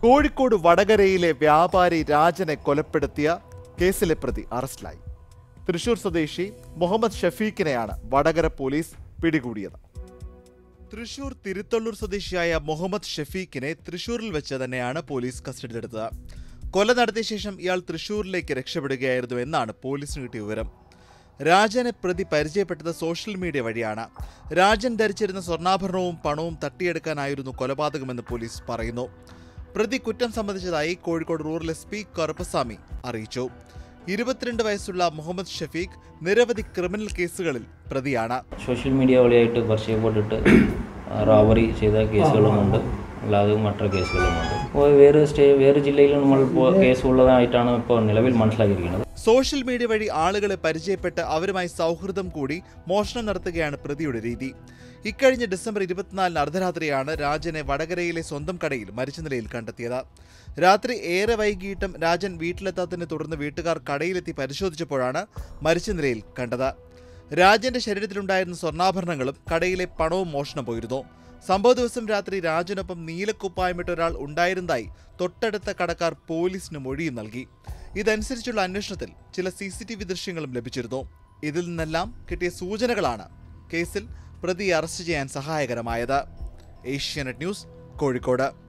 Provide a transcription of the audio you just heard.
കോഴിക്കോട് വടകരയിലെ വ്യാപാരി രാജനെ കൊലപ്പെടുത്തിയ കേസിലെ പ്രതി അറസ്റ്റിലായി തൃശൂർ സ്വദേശി മുഹമ്മദ് ഷഫീഖിനെയാണ് വടകര പോലീസ് പിടികൂടിയത് തൃശൂർ തിരുത്തള്ളൂർ സ്വദേശിയായ മുഹമ്മദ് ഷഫീഖിനെ തൃശൂരിൽ വെച്ച് തന്നെയാണ് പോലീസ് കസ്റ്റഡിയിലെടുത്തത് കൊല നടത്തിയ ശേഷം ഇയാൾ തൃശൂരിലേക്ക് രക്ഷപ്പെടുകയായിരുന്നു എന്നാണ് പോലീസിന് കിട്ടിയ വിവരം രാജനെ പ്രതി പരിചയപ്പെട്ടത് സോഷ്യൽ മീഡിയ വഴിയാണ് രാജൻ ധരിച്ചിരുന്ന സ്വർണ്ണാഭരണവും പണവും തട്ടിയെടുക്കാനായിരുന്നു കൊലപാതകമെന്ന് പോലീസ് പറയുന്നു പ്രതി കുറ്റം സംബന്ധിച്ചതായി Kozhikode rural S P Karuppaswamy അറിയിച്ചു ഇരുപത്തിരണ്ട് വയസ്സുള്ള മുഹമ്മദ് ഷഫീഖ് നിരവധി ക്രിമിനൽ കേസുകളിൽ പ്രതിയാണ് സോഷ്യൽ മീഡിയ വഴിയായിട്ട് പരിചയപ്പെട്ടിട്ട് റോബറി ചെയ്ത കേസുകളുമുണ്ട് അല്ലാതെ മറ്റു കേസുകളുമുണ്ട് ഇപ്പോൾ വേറെ സ്റ്റേ വേറെ ജില്ലയിൽ നമ്മൾ ഇപ്പോൾ കേസ് ഉള്ളതായിട്ടാണ് ഇപ്പോൾ നിലവിൽ മനസ്സിലാക്കിയിരിക്കുന്നത് സോഷ്യൽ മീഡിയ വഴി ആളുകളെ പരിചയപ്പെട്ട് അവരുമായി സൗഹൃദം കൂടി മോഷണം നടത്തുകയാണ് പ്രതിയുടെ രീതി ഇക്കഴിഞ്ഞ ഡിസംബർ ഇരുപത്തിനാലിന് അർദ്ധരാത്രിയാണ് രാജനെ വടകരയിലെ സ്വന്തം കടയിൽ മരിച്ച നിലയിൽ കണ്ടെത്തിയത് രാത്രി ഏറെ വൈകിട്ടും രാജൻ വീട്ടിലെത്താത്തതിനെ തുടർന്ന് വീട്ടുകാർ കടയിലെത്തി പരിശോധിച്ചപ്പോഴാണ് മരിച്ച നിലയിൽ കണ്ടത് രാജന്റെ ശരീരത്തിലുണ്ടായിരുന്ന സ്വർണ്ണാഭരണങ്ങളും കടയിലെ പണവും മോഷണം പോയിരുന്നു സംഭവ ദിവസം രാത്രി രാജനൊപ്പം നീലക്കുപ്പായമിട്ട ഒരാൾ ഉണ്ടായിരുന്നതായി തൊട്ടടുത്ത കടക്കാർ പോലീസിന് മൊഴിയും നൽകി ഇതനുസരിച്ചുള്ള അന്വേഷണത്തിൽ ചില സി സി ടി വി ദൃശ്യങ്ങളും ലഭിച്ചിരുന്നു ഇതിൽ നിന്നെല്ലാം കിട്ടിയ സൂചനകളാണ് കേസിൽ പ്രതിയെ അറസ്റ്റ് ചെയ്യാൻ സഹായകരമായത് ഏഷ്യാനെറ്റ് ന്യൂസ് കോഴിക്കോട്